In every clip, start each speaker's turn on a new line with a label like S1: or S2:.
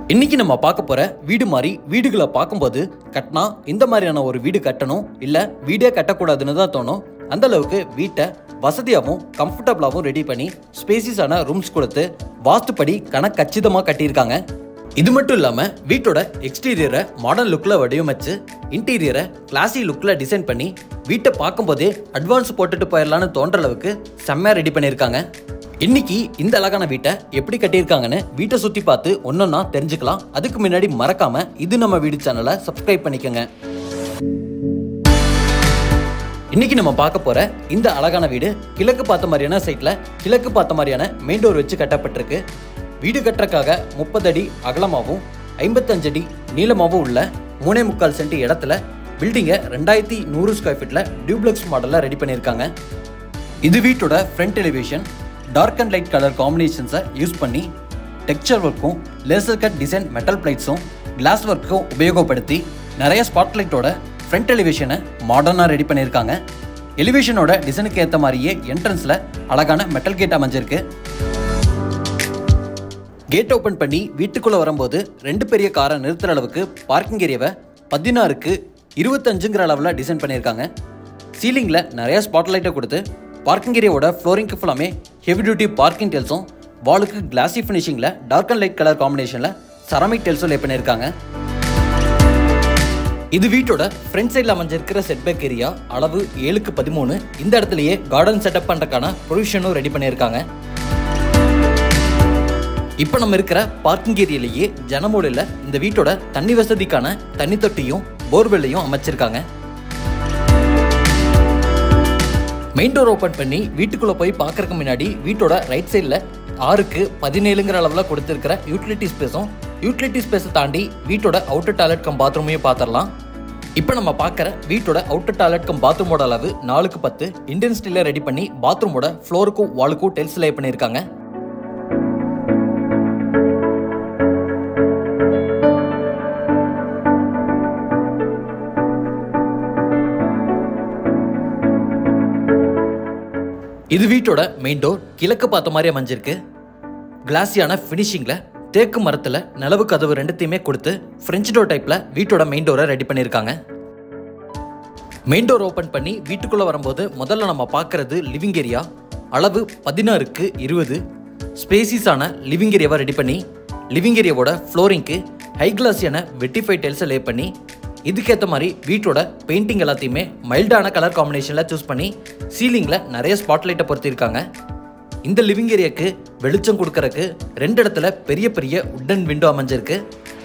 S1: இன்னைக்கு நம்ம பார்க்க போற வீடு மாதிரி வீடுகளை பார்க்கும்போது கட்டினா இந்த மாதிரியான ஒரு வீடு கட்டணும் இல்ல வீடே கட்டக்கூடாதுன்னு தான் தோணும் அந்த அளவுக்கு வீட்டை வசதியாகவும் கம்ஃபர்டபுளாகவும் ரெடி பண்ணி ஸ்பேசியஸான ரூம்ஸ் கொடுத்து வாஸ்துப்படி கணக்கு கச்சிதமாக கட்டியிருக்காங்க இது மட்டும் இல்லாம வீட்டோட எக்ஸ்டீரியரை மாடர்ன் லுக்ல வடிவமைச்சு இன்டீரியரை கிளாசி லுக்ல டிசைன் பண்ணி வீட்டை பார்க்கும்போதே அட்வான்ஸ் போட்டுட்டு போயிடலான்னு தோன்ற அளவுக்கு செம்மையா ரெடி பண்ணியிருக்காங்க இன்னைக்கு இந்த அழகான வீட்டை எப்படி கட்டியிருக்காங்கன்னு வீட்டை சுத்தி பார்த்து ஒன்னொன்னா தெரிஞ்சுக்கலாம் அதுக்கு முன்னாடி மறக்காம இது நம்ம வீடு சேனலை சப்ஸ்கிரைப் பண்ணிக்கோங்க இன்னைக்கு நம்ம பார்க்க போற இந்த அழகான வீடு கிழக்கு பார்த்த மாதிரியான சைட்ல கிழக்கு பார்த்த மாதிரியான மெயின் டோர் வச்சு கட்டப்பட்டிருக்கு வீடு கட்டுறக்காக முப்பது அடி அகலமாகவும் ஐம்பத்தஞ்சு அடி நீளமாகவும் உள்ள மூணே முக்கால் சென்ட் இடத்துல பில்டிங்கை ரெண்டாயிரத்தி நூறு ஸ்கொயர் ஃபீட்ல டியூப்ளெக்ஸ் மாடலில் ரெடி பண்ணியிருக்காங்க இது வீட்டோட front elevation dark and light colour காம்பினேஷன்ஸை யூஸ் பண்ணி டெக்ஸ்சர் ஒர்க்கும் லேசர் கட் டிசைன் மெட்டல் பிளேட்ஸும் கிளாஸ் ஒர்க்கும் உபயோகப்படுத்தி நிறைய ஸ்பாட்லைட்டோட ஃப்ரண்ட் எலிவேஷனை மாடர்னாக ரெடி பண்ணியிருக்காங்க எலிவேஷனோட டிசைனுக்கு ஏற்ற மாதிரியே என்ட்ரன்ஸில் அழகான மெட்டல் கேட் அமைஞ்சிருக்கு கேட் ஓப்பன் பண்ணி வீட்டுக்குள்ளே வரும்போது ரெண்டு பெரிய காரை நிறுத்துற அளவுக்கு பார்க்கிங் ஏரியாவை பதினாறுக்கு இருபத்தஞ்சுங்கிற அளவில் டிசைன் பண்ணியிருக்காங்க சீலிங்கில் நிறைய ஸ்பாட்லைட்டை கொடுத்து பார்க்கிங் ஏரியாவோட ஃப்ளோரிங்க்கு ஃபுல்லாமே ஹெவி டியூட்டி பார்க்கிங் டெல்ஸும் வாலுக்கு கிளாசி ஃபினிஷிங்கில் டார்க் அண்ட் லைட் கலர் காம்பினேஷனில் சரமிக் டெல்ஸும் லே பண்ணியிருக்காங்க இது வீட்டோட ஃப்ரண்ட் சைடில் அமைஞ்சிருக்கிற செட்பேக் ஏரியா அளவு ஏழுக்கு பதிமூணு இந்த இடத்துலயே கார்டன் செட்டப் பண்ணுறக்கான ப்ரொவிஷனும் ரெடி பண்ணியிருக்காங்க இப்போ நம்ம இருக்கிற பார்க்கிங் ஏரியாலேயே ஜனமோடில் இந்த வீட்டோட தண்ணி வசதிக்கான தண்ணி தொட்டியும் போர்வெல்லையும் அமைச்சிருக்காங்க மெயின் டோர் ஓப்பன் பண்ணி வீட்டுக்குள்ளே போய் பார்க்கறதுக்கு முன்னாடி வீட்டோட ரைட் சைடில் ஆறுக்கு பதினேழுங்கிற அளவில் கொடுத்துருக்கிற யூட்டிலிட்டி ஸ்பேஸும் யூட்டிலிட்டி ஸ்பேஸை தாண்டி வீட்டோட அவுட்டர் டாய்லெட் கம் பாத்ரூமையும் பார்த்துடலாம் இப்போ நம்ம பார்க்குற வீட்டோட அவுட்டர் டாய்லெட் கம் பாத்ரூமோட அளவு நாலுக்கு பத்து இந்தியன் ஸ்டீலில் ரெடி பண்ணி பாத்ரூமோட ஃப்ளோருக்கும் வாலுக்கும் டெல்ஸ் லே பண்ணியிருக்காங்க இது வீட்டோட மெயின் டோர் கிழக்கு பார்த்த மாதிரி அமைஞ்சிருக்கு கிளாஸியான ஃபினிஷிங்கில் தேக்கு மரத்தில் நிலவு கதவு ரெண்டுத்தையுமே கொடுத்து ஃப்ரெஞ்ச் டோர் டைப்பில் வீட்டோட மெயின் டோரை ரெடி பண்ணியிருக்காங்க மெயின் டோர் ஓப்பன் பண்ணி வீட்டுக்குள்ளே வரும்போது முதல்ல நம்ம பார்க்குறது லிவிங் ஏரியா அளவு பதினாறுக்கு இருபது ஸ்பேசிஸான லிவிங் ஏரியாவை ரெடி பண்ணி லிவிங் ஏரியாவோட ஃப்ளோரிங்க்கு ஹை கிளாஸியான வெட்டிஃபை டெல்ஸை லே பண்ணி இதுக்கேற்ற மாதிரி வீட்டோட பெயிண்டிங் எல்லாத்தையுமே மைல்டான கலர் காம்பினேஷனில் சூஸ் பண்ணி சீலிங்கில் நிறைய ஸ்பாட்லைட்டை பொருத்திருக்காங்க இந்த லிவிங் ஏரியாக்கு வெளிச்சம் கொடுக்கறக்கு ரெண்டு இடத்துல பெரிய பெரிய உட்டன் விண்டோ அமைஞ்சிருக்கு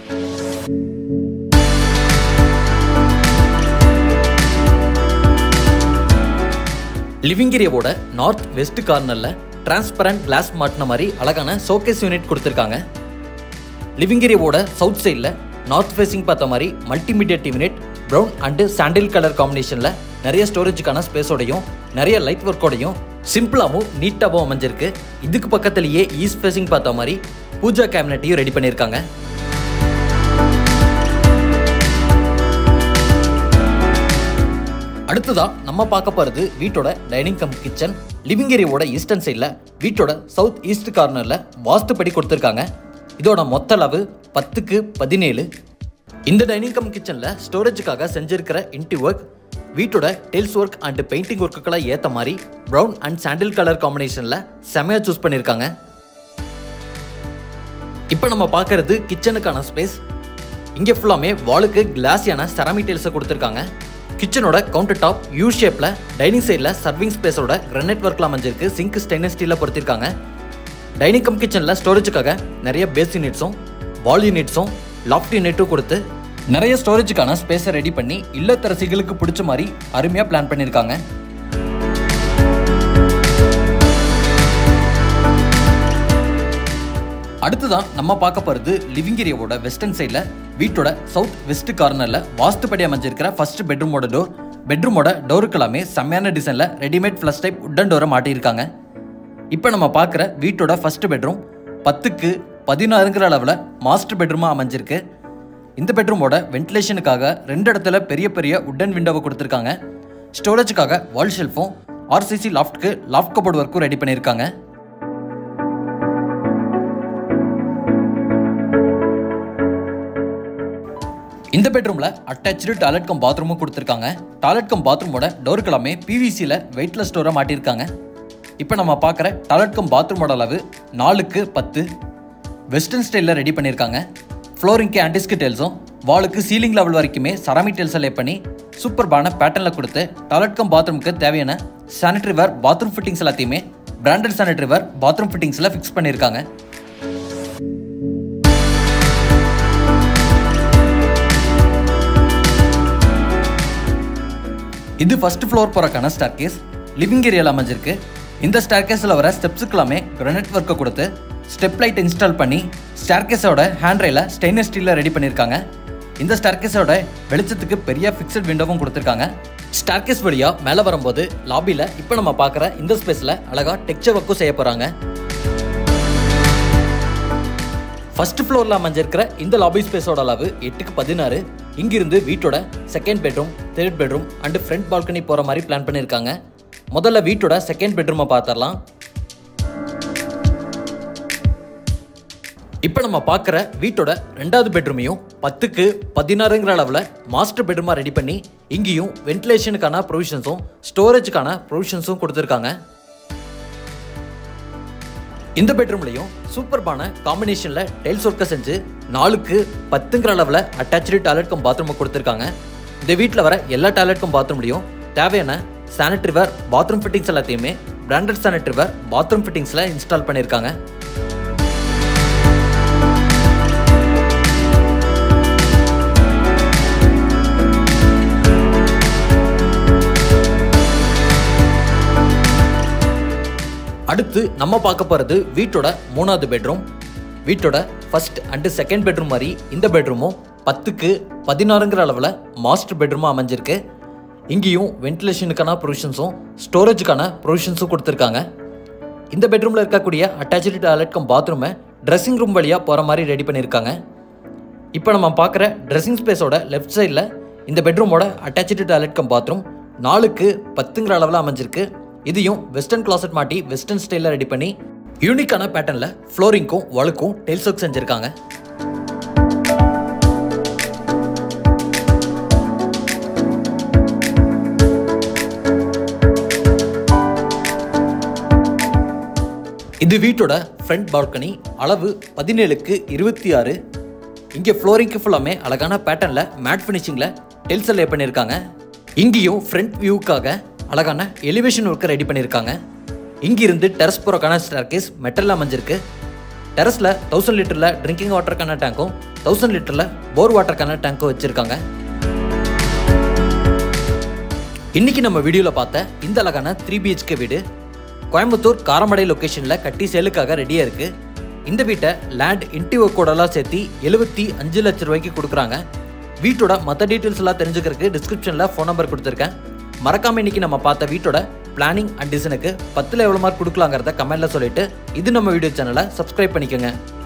S1: லிவிங் ஏரியாவோட நார்த் வெஸ்ட் கார்னரில் டிரான்ஸ்பரண்ட் கிளாஸ் மாட்டின மாதிரி அழகான ஷோகேஸ் யூனிட் கொடுத்துருக்காங்க லிவிங் ஏரியாவோட சவுத் சைடில் நார்த் ஃபேஸிங் பார்த்த மாதிரி multimedia unit brown and sandal colour காம்பினேஷனில் நிறைய ஸ்டோரேஜுக்கான ஸ்பேஸோடையும் நிறைய லைட் ஒர்க்கோடையும் சிம்பிளாகவும் நீட்டாகவும் அமைஞ்சிருக்கு இதுக்கு பக்கத்துலேயே ஈஸ்ட் ஃபேஸிங் பார்த்த மாதிரி பூஜா கேபினட்டையும் ரெடி பண்ணியிருக்காங்க அடுத்ததா நம்ம பார்க்க போகிறது வீட்டோட டைனிங் கம் கிச்சன் லிவிங் ஏரியாவோட ஈஸ்டர்ன் சைடில் வீட்டோட சவுத் ஈஸ்ட் கார்னரில் வாஸ்துப்படி கொடுத்துருக்காங்க இதோட மொத்த அளவு பத்துக்கு பதினேழு இந்த டைனிங் கம் கிச்சனில் ஸ்டோரேஜுக்காக செஞ்சிருக்கிற இன்டி ஒர்க் வீட்டோட டெல்ஸ் ஒர்க் அண்ட் பெயிண்டிங் ஒர்க்குக்கெல்லாம் ஏற்ற மாதிரி ப்ரௌன் அண்ட் சாண்டில் கலர் காம்பினேஷனில் செமையாக சூஸ் பண்ணியிருக்காங்க இப்போ நம்ம பார்க்கறது கிச்சனுக்கான ஸ்பேஸ் இங்கே ஃபுல்லாமே வாலுக்கு கிளாஸியான செராமிக் டெல்ஸை கொடுத்துருக்காங்க கிச்சனோட கவுண்டர் டாப் யூ ஷேப்பில் டைனிங் சைடில் சர்விங் ஸ்பேஸோட கிரனைட் ஒர்க்கில் அமைஞ்சிருக்கு சிங்க் ஸ்டெயின்லெஸ் ஸ்டீலில் பொறுத்திருக்காங்க டைனிங் கம் கிச்சனில் ஸ்டோரேஜுக்காக நிறைய பேஸ் யூனிட்ஸும் வால் யூனிட்ஸும் லாஃப்ட் யூனிட்டும் கொடுத்து நிறைய ஸ்டோரேஜுக்கான ஸ்பேஸை ரெடி பண்ணி இல்லத்தரசிகளுக்கு பிடிச்ச மாதிரி அருமையாக பிளான் பண்ணியிருக்காங்க அடுத்ததான் நம்ம பார்க்க போகிறது லிவிங் ஏரியாவோட வெஸ்டர்ன் சைடில் வீட்டோட சவுத் வெஸ்ட் கார்னரில் வாஸ்துப்படி அமைஞ்சிருக்கிற ஃபர்ஸ்ட் பெட்ரூமோட டோர் பெட்ரூமோட டோருக்கு எல்லாமே செம்மையான டிசைனில் ரெடிமேட் ஃப்ளஷ் டைப் உட்டன் டோரை மாட்டியிருக்காங்க இப்போ நம்ம பார்க்குற வீட்டோட ஃபர்ஸ்ட் பெட்ரூம் பத்துக்கு பதினாறுங்கிற அளவில் மாஸ்டர் பெட்ரூமாக அமைஞ்சிருக்கு இந்த பெட்ரூமோட வென்டிலேஷனுக்காக ரெண்டு இடத்துல பெரிய பெரிய உட்டன் விண்டோவை கொடுத்துருக்காங்க ஸ்டோரேஜுக்காக வால் ஷெல்ஃபும் ஆர்சிசி லாஃப்ட்க்கு லாஃப்ட் கபோர்ட் ஒர்க்கும் ரெடி பண்ணியிருக்காங்க இந்த பெட்ரூம்ல அட்டாச்சு டாய்லெட் கம் பாத்ரூமும் கொடுத்துருக்காங்க டாய்லெட் கம் பாத்ரூமோட டோருக்கு எல்லாமே பிவிசியில் வெயிட்லெஸ் டோரை மாட்டியிருக்காங்க இப்போ நம்ம பார்க்குற டாய்லெட் கம் பாத்ரூமோட அளவு நாலுக்கு பத்து வெஸ்டர்ன் ஸ்டைலில் ரெடி பண்ணியிருக்காங்க ஃப்ளோரிங்க்கு ஆன்டிஸ்கு டெல்ஸும் வாலுக்கு சீலிங் லெவல் வரைக்குமே சராமிக் டெல்ஸை லே பண்ணி சூப்பர்பான பேட்டர்னில் கொடுத்து டாய்லெட் கம் பாத்ரூமுக்கு தேவையான சானிட்டரி வேர் பாத்ரூம் ஃபிட்டிங்ஸ் எல்லாத்தையுமே பிராண்டட் சானிட்டரி வேர் பாத்ரூம் ஃபிட்டிங்ஸில் ஃபிக்ஸ் பண்ணியிருக்காங்க இது ஃபர்ஸ்ட் ஃப்ளோர் போறக்கான ஸ்டார் கேஸ் லிவிங் ஏரியாவில் அமைஞ்சிருக்கு இந்த ஸ்டார் கேஸில் வர ஸ்டெப்ஸுக்கு எல்லாமே கிரனைட் ஒர்க்கை கொடுத்து ஸ்டெப் லைட் இன்ஸ்டால் பண்ணி ஸ்டார் கேஸோட ஹேண்ட் ரயில ஸ்டெயின்லெஸ் ஸ்டீலில் ரெடி பண்ணியிருக்காங்க இந்த ஸ்டார் கேஸோட வெளிச்சத்துக்கு பெரிய ஃபிக்ஸட் விண்டோவும் கொடுத்துருக்காங்க ஸ்டார் கேஸ் வழியாக மேலே வரும்போது லாபியில் இப்போ நம்ம பார்க்குற இந்த ஸ்பேஸில் அழகாக டெக்ஸ்சர் ஒர்க்கும் செய்ய போகிறாங்க ஃபர்ஸ்ட் ஃப்ளோரில் அமைஞ்சிருக்கிற இந்த லாபி ஸ்பேஸோட அளவு எட்டுக்கு பதினாறு இங்கிருந்து வீட்டோட second bedroom third bedroom and front balcony போகிற மாதிரி பிளான் பண்ணியிருக்காங்க முதல்ல வீட்டோட செகண்ட் பெட்ரூமை பார்த்துடலாம் இப்போ நம்ம பார்க்குற வீட்டோட ரெண்டாவது பெட்ரூமையும் பத்துக்கு பதினாறுங்கிற அளவில் மாஸ்டர் பெட்ரூமாக ரெடி பண்ணி இங்கேயும் வென்டிலேஷனுக்கான ப்ரொவிஷன்ஸும் ஸ்டோரேஜுக்கான ப்ரொவிஷன்ஸும் கொடுத்துருக்காங்க இந்த பெட்ரூம்லையும் சூப்பர்பான காம்பினேஷனில் டைல்ஸ் ஒர்க்கை செஞ்சு நாலுக்கு பத்துங்கிற அளவில் அட்டாச்சு டாய்லெட் கம் பாத்ரூமை கொடுத்துருக்காங்க இந்த வீட்டில் வர எல்லா டாய்லெட் கம் பாத்ரூம்லையும் தேவையான சானிட்டரி வேர் பாத்ரூம் ஃபிட்டிங்ஸ் எல்லாத்தையுமே பிராண்டட் சானிட்டரி வேர் பாத்ரூம் ஃபிட்டிங்ஸில் இன்ஸ்டால் பண்ணியிருக்காங்க அடுத்து நம்ம பார்க்க போகிறது வீட்டோட மூணாவது பெட்ரூம் வீட்டோட ஃபர்ஸ்ட் அண்டு செகண்ட் பெட்ரூம் மாதிரி இந்த பெட்ரூமும் பத்துக்கு பதினாறுங்கிற அளவில் மாஸ்டர் பெட்ரூமாக அமைஞ்சிருக்கு இங்கேயும் வென்டிலேஷனுக்கான ப்ரொவிஷன்ஸும் ஸ்டோரேஜுக்கான ப்ரொவிஷன்ஸும் கொடுத்துருக்காங்க இந்த பெட்ரூமில் இருக்கக்கூடிய அட்டாச்சு டாய்லெட் கம் பாத்ரூமை ட்ரெஸ்ஸிங் ரூம் வழியாக போகிற மாதிரி ரெடி பண்ணியிருக்காங்க இப்போ நம்ம பார்க்குற ட்ரெஸ்ஸிங் ஸ்பேஸோட லெஃப்ட் சைடில் இந்த பெட்ரூமோட அட்டாச்சு டாய்லெட் கம் பாத்ரூம் நாலுக்கு பத்துங்கிற அளவில் அமைஞ்சிருக்கு இதையும் வெஸ்டர்ன் கிளாசட் மாட்டி வெஸ்டர்ன் ஸ்டைலில் ரெடி பண்ணி யூனிக்கான பேட்டர்னில் ஃப்ளோரிங்க்கும் வழுக்கும் டெல்ஸ் ஒர்க் செஞ்சுருக்காங்க இது வீட்டோட ஃப்ரண்ட் பால்கனி அளவு பதினேழுக்கு இருபத்தி ஆறு இங்கே ஃப்ளோரிங்க்கு ஃபுல்லாமே அழகான பேட்டர்னில் மேட் ஃபினிஷிங்கில் டெல்ஸ் லே பண்ணியிருக்காங்க இங்கேயும் ஃப்ரண்ட் வியூக்காக அழகான எலிவேஷன் ஒர்க்கை ரெடி பண்ணியிருக்காங்க இங்கிருந்து டெரஸ் போகிறக்கான ஸ்டார்கேஸ் மெட்டலில் அமைஞ்சிருக்கு டெரஸில் தௌசண்ட் லிட்டரில் ட்ரிங்கிங் வாட்டருக்கான டேங்க்கும் தௌசண்ட் லிட்டரில் போர் வாட்டருக்கான டேங்க்கும் வச்சுருக்காங்க இன்னைக்கு நம்ம வீடியோவில் பார்த்த இந்த அழகான த்ரீ பிஹெச்கே வீடு கோயம்புத்தூர் காரமடை லொக்கேஷனில் கட்டி சேலுக்காக ரெடியாக இருக்குது இந்த வீட்டை லேண்ட் இன்டிவோ கோடெல்லாம் சேர்த்து எழுபத்தி அஞ்சு லட்ச ரூபாய்க்கு கொடுக்குறாங்க வீட்டோட மற்ற டீட்டெயில்ஸ் எல்லாம் தெரிஞ்சுக்கிறதுக்கு டிஸ்கிரிப்ஷனில் ஃபோன் நம்பர் கொடுத்துருக்கேன் மறக்காம இன்னைக்கு நம்ம பார்த்த வீட்டோட பிளானிங் அண்ட் டிசைனுக்கு பத்தில் எவ்வளோ மார்க் கொடுக்கலாங்கிறத கமெண்ட்ல சொல்லிட்டு இது நம்ம வீடியோ சேனலை சப்ஸ்கிரைப் பண்ணிக்கோங்க